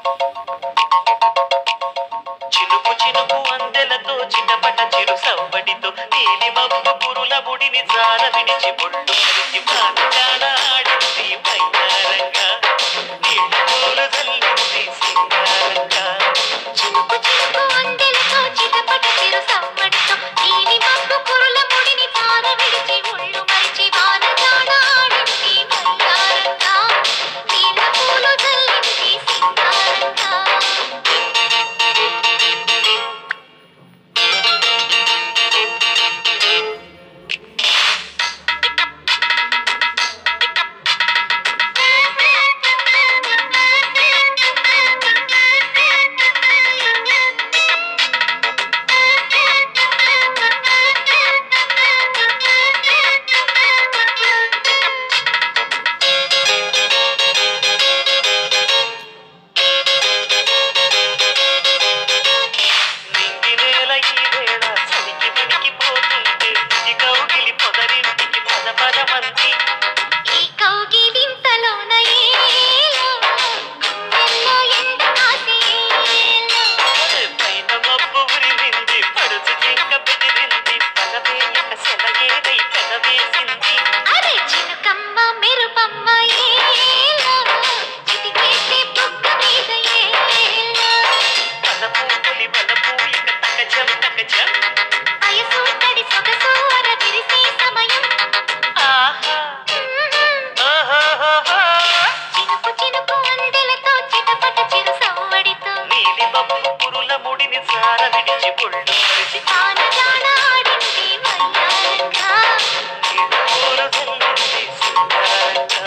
చినుకు చినుకు అందెలతో చిటపట చిరు సవ్వడితో నీలి మబ్బు పురుల ముడిని జార విడిచి బొళ్ళు మరిచి బాణజాడ ఆడింది మైదారంగా నీళ్ళు పూలు చల్లింది సింగారంగా చినుకు చినుకు అందెలతో చిటపట చిరు సవ్వడితో నీలి మబ్బు కురుల ముడిని తార విడిచి ఒళ్ళు మరిచి వాన జాడ ఆడింది వయ్యారంగా నీళ్ళ పూలు చల్లింది సింగారంగా నింగి నేల ఈ వేళ చలికి వణికిపోతుంటే ఈ కౌగిలి పొదరింటికి పద పద మంది ఈ కౌగిలింతలోన ఏలో గుండెల్లో ఎండ కాసేలో పైన మబ్బు ఉరిమింది పడుచు జింక బెదిరింది పదవేయక సెలయేరై పెదవేసింది అరే చినుకమ్మ మెరుపమ్మ ఏలో చిటికేసే బుగ్గ మీద ఏలో పదపూపులి బలపూలిక తకజం తకజం వయసు తడి సొగసు అర విరిసే సమయం ఆహా ఓహోహోహో. చినుకు చినుకు అందెలతో చిటపట చిరు సవ్వడితో నీలి మబ్బు పురుల ముడిని జార విడిచి బొళ్ళు మరిచి తాన జాన ఆడింది వయ్యారంగా నీళ్ళు పూలు చల్లింది సింగారంగా.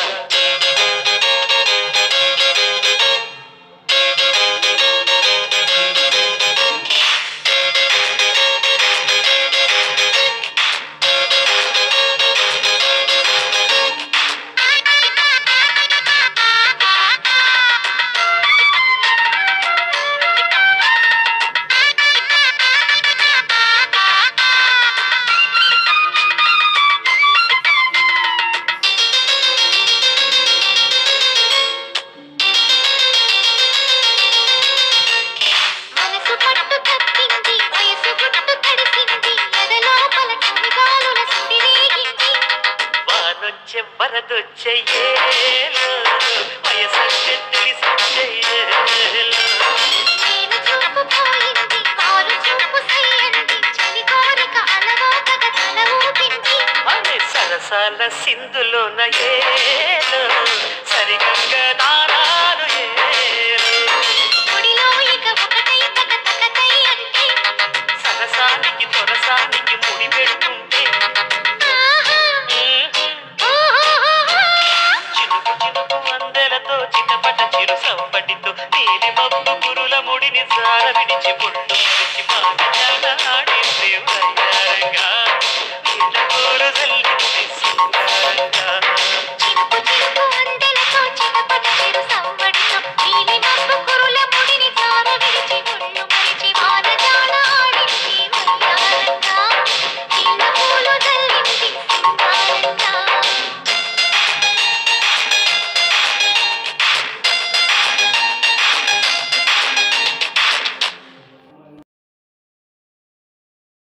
మనసు పట్టు తప్పింది వయసు గుట్టు తడిసింది ఎదలోపల చలిగాలుల సుడి రేగింది వానొచ్చే వరదొచ్చే ఏలో వయసంటే తెలిసొచ్చే ఏలో నేను చూపు పోయింది పాలు చూపు సయ్యంది చలి కోరిక అలవోకగా తల ఊపింది అనే సరసాల సింధులోన ఏలో సరిగంగ దానాలు ఏలో గుడిలో ఇక ఒకటై తక తకతై అంటే సరసానికి తొరసానికి ముడి పెడుతుంటే ఆహా ఓహోహోహో. చినుకు చినుకు అందెలతో చిటపట చిరు సవ్వడితో నీలి మబ్బు పురుల ముడిని జార విడిచి బొళ్ళు